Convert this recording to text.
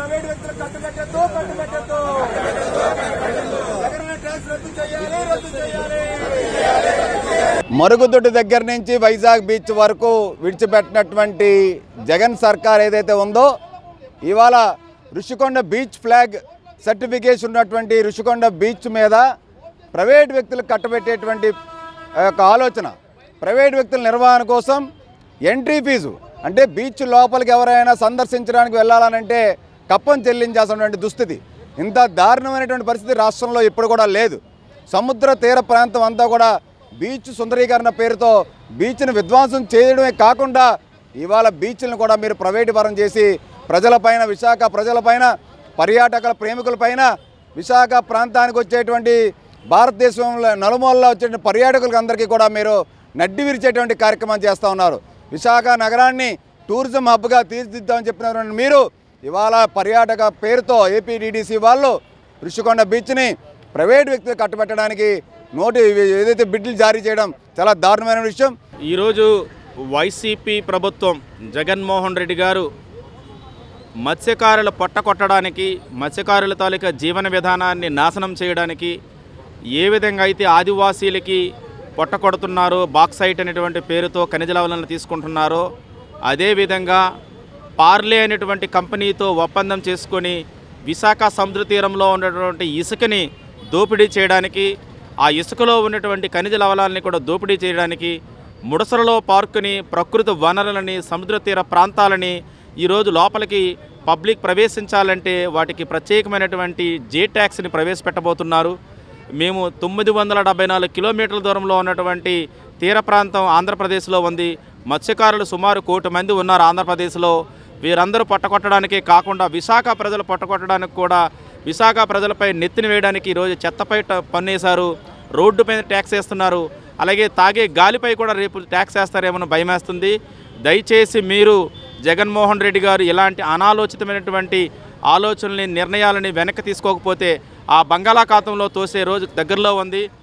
private వ్యక్తులకు కట్టుబెట్టద్దు కట్టుబెట్టద్దు Jagan tax రద్దు చేయాలి రద్దు చేయాలి మరుగుదొడ్డి దగ్గర నుంచి వైజాగ్ బీచ్ వరకు విడిచిపెట్టినటువంటి జగన్ సర్కార్ ఏదైతే ఉందో ఇవాళ ఋషికొండ బీచ్ ఫ్లాగ్ సర్టిఫికేషన్ ఉన్నటువంటి ఋషికొండ బీచ్ మీద ప్రైవేట్ వ్యక్తులకు కట్టబెట్టేటువంటి ఆ యొక్క ఆలోచన ప్రైవేట్ వ్యక్తుల నిర్వహణ కోసం ఎంట్రీ ఫీజు అంటే బీచ్ లోపలికి ఎవరైనా సందర్శించడానికి వెళ్ళాలనంటే కప్పం చెల్లించాల్సినటువంటి దుస్థితి ఇంత దారుణమైనటువంటి పరిస్థితి రాష్ట్రంలో ఇప్పుడు కూడా లేదు సముద్ర తీర ప్రాంతం అంతా కూడా బీచ్ సుందరీకరణ పేరుతో బీచ్ను విధ్వంసం చేయడమే కాకుండా ఇవాళ బీచ్లను కూడా మీరు ప్రైవేటు పరం చేసి ప్రజలపైన విశాఖ ప్రజలపైన పర్యాటకుల ప్రేమికులపైన విశాఖ ప్రాంతానికి వచ్చేటువంటి భారతదేశంలో నలుమూలలో వచ్చే పర్యాటకులకు అందరికీ కూడా మీరు నడ్డి విరిచేటువంటి కార్యక్రమం చేస్తూ ఉన్నారు విశాఖ నగరాన్ని టూరిజం హబ్గా తీర్చిదిద్దామని చెప్పినటువంటి మీరు ఇవాళ పర్యాటక పేరుతో ఏపీడీడీసీ వాళ్ళు ఋషికొండ బీచ్ని ప్రైవేట్ వ్యక్తులు కట్టబెట్టడానికి నోటి ఏదైతే బిడ్లు జారీ చేయడం చాలా దారుణమైన విషయం ఈరోజు వైసీపీ ప్రభుత్వం జగన్మోహన్ రెడ్డి గారు మత్స్యకారుల పొట్ట కొట్టడానికి మత్స్యకారుల తాలూకా జీవన విధానాన్ని నాశనం చేయడానికి ఏ విధంగా అయితే ఆదివాసీలకి పొట్ట కొడుతున్నారో బాక్సైట్ అనేటువంటి పేరుతో ఖనిజ లవణాలను తీసుకుంటున్నారో అదేవిధంగా పార్లే అనేటువంటి కంపెనీతో ఒప్పందం చేసుకొని విశాఖ సముద్ర తీరంలో ఉన్నటువంటి ఇసుకని దోపిడీ చేయడానికి ఆ ఇసుకలో ఉన్నటువంటి ఖనిజ లవణాలని కూడా దోపిడీ చేయడానికి ముడసరలో పార్కుని ప్రకృతి వనరులని సముద్ర తీర ప్రాంతాలని ఈరోజు లోపలికి పబ్లిక్ ప్రవేశించాలంటే వాటికి ప్రత్యేకమైనటువంటి జే ట్యాక్స్ని ప్రవేశపెట్టబోతున్నారు మేము తొమ్మిది వందల డెబ్బై నాలుగు కిలోమీటర్ల దూరంలో ఉన్నటువంటి తీర ప్రాంతం ఆంధ్రప్రదేశ్లో ఉంది మత్స్యకారులు సుమారు కోటి మంది ఉన్నారు ఆంధ్రప్రదేశ్లో వీరందరూ పట్టకొట్టడానికే కాకుండా విశాఖ ప్రజలు పట్టకొట్టడానికి కూడా విశాఖ ప్రజలపై నెత్తిన వేయడానికి ఈరోజు చెత్తపై ట- పన్నేశారు రోడ్డు పైన ట్యాక్స్ వేస్తున్నారు అలాగే తాగే గాలిపై కూడా రేపు ట్యాక్స్ వేస్తారేమో భయమేస్తుంది దయచేసి మీరు జగన్మోహన్ రెడ్డి గారు ఇలాంటి అనాలోచితమైనటువంటి ఆలోచనల్ని నిర్ణయాలని వెనక్కి తీసుకోకపోతే ఆ బంగాళాఖాతంలో తోసే రోజు దగ్గరలో ఉంది